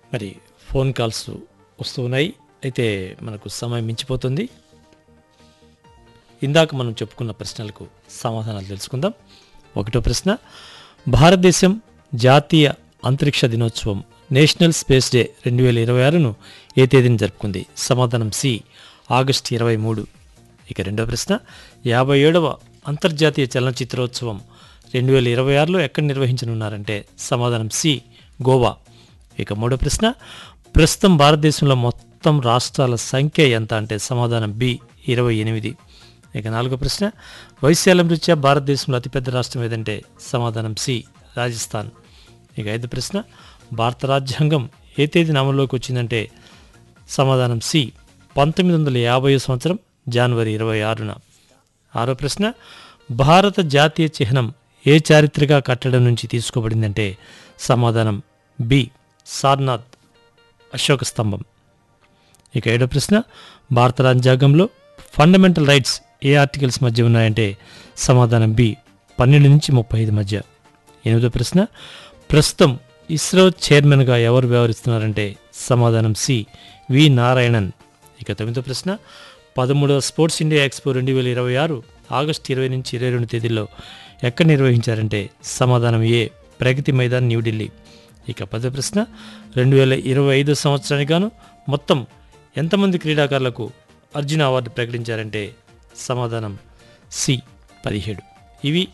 మరి phone calls వస్తూ ఉన్నాయి అయితే మనకు సమయం మించిపోతుంది ఇందాక మనం చెప్పుకున్న ప్రశ్నలకు సమాధానాలు తెలుసుకుందాం ఒకటో ప్రశ్న భారతదేశం జాతీయ అంతరిక్ష దినోత్సవం నేషనల్ స్పేస్ డే రెండు వేల ఇరవై ఆరును ఏ తేదీని జరుపుకుంది సమాధానం సి ఆగస్టు ఇరవై మూడు ఇక రెండో ప్రశ్న యాభై ఏడవ అంతర్జాతీయ చలనచిత్రోత్సవం రెండు వేల ఇరవై ఆరులో ఎక్కడ నిర్వహించనున్నారంటే సమాధానం సి గోవా ఇక మూడో ప్రశ్న ప్రస్తుతం భారతదేశంలో మొత్తం రాష్ట్రాల సంఖ్య ఎంత అంటే సమాధానం బి ఇరవై ఎనిమిది ఇక నాలుగో ప్రశ్న వైశాల్యం రీత్యా భారతదేశంలో అతిపెద్ద రాష్ట్రం ఏదంటే సమాధానం సి రాజస్థాన్ ఇక ఐదు ప్రశ్న భారత రాజ్యాంగం ఏ తేదీన అమల్లోకి వచ్చిందంటే సమాధానం సి పంతొమ్మిది వందల యాభై సంవత్సరం జనవరి ఇరవై ఆరున ఆరో ప్రశ్న భారత జాతీయ చిహ్నం ఏ చారిత్రక కట్టడం నుంచి తీసుకోబడిందంటే సమాధానం బి సార్నాథ్ అశోక స్తంభం ఇక ఏడో ప్రశ్న భారత రాజ్యాంగంలో ఫండమెంటల్ రైట్స్ ఏ ఆర్టికల్స్ మధ్య ఉన్నాయంటే సమాధానం బి పన్నెండు నుంచి ముప్పై ఐదు మధ్య ఎనిమిదో ప్రశ్న ప్రస్తుతం ఇస్రో చైర్మన్గా ఎవరు వ్యవహరిస్తున్నారంటే సమాధానం సి వి నారాయణన్ ఇక తొమ్మిదో ప్రశ్న పదమూడవ స్పోర్ట్స్ ఇండియా ఎక్స్పో రెండు వేల ఇరవై ఆరు ఆగస్టు ఇరవై నుంచి ఇరవై రెండు తేదీల్లో ఎక్కడ నిర్వహించారంటే సమాధానం ఏ ప్రగతి మైదాన్ న్యూఢిల్లీ ఇక పదో ప్రశ్న రెండు వేల ఇరవై ఐదు సంవత్సరానికి గాను మొత్తం ఎంతమంది క్రీడాకారులకు అర్జున అవార్డు ప్రకటించారంటే సమాధానం సి పదిహేడు ఇవి